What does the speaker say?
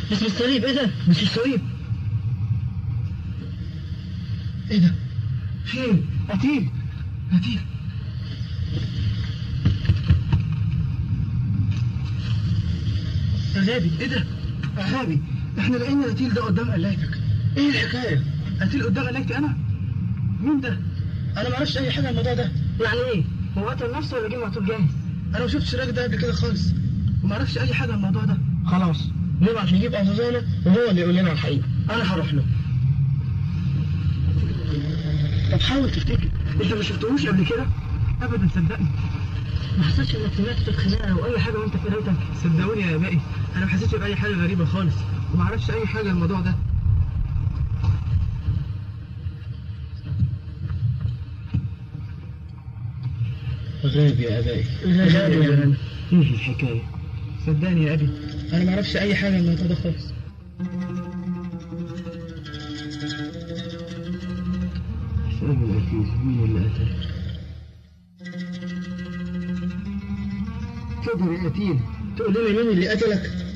اسم الصليب ايه ده؟ مش الصليب ايه ده؟ فين؟ قتيل قتيل غابي ايه ده؟ غابي احنا لقينا قتيل ده قدام قلايتك ايه الحكايه؟ قتيل قدام قلايتي انا؟ مين ده؟ انا ما اعرفش اي حاجه عن الموضوع ده يعني ايه؟ هو قتل نفسه ولا جه مقتول جاهز؟ انا ما شفتش الراجل ده قبل كده خالص وما اعرفش اي حاجه عن الموضوع ده خلاص نبعت نجيب افزانه وهو اللي يقول لنا الحقيقه انا هروح له طب حاول تفتكر انت ما شفتهوش قبل كده ابدا صدقني ما حسيتش انك سمعت في خناقه او اي حاجه وانت في قرايتك صدقوني يا باقي انا ما حسيتش باي حاجه غريبه خالص وما اعرفش اي حاجه عن الموضوع ده غاب يا ابائي غاب يا غاب ايه الحكايه صدقني يا ابي انا ما اعرفش اي حاجه عن الموضوع ده خالص اسال العزيز مين اللي قتل تقدر يا قتيل تقول لنا مين اللي قتلك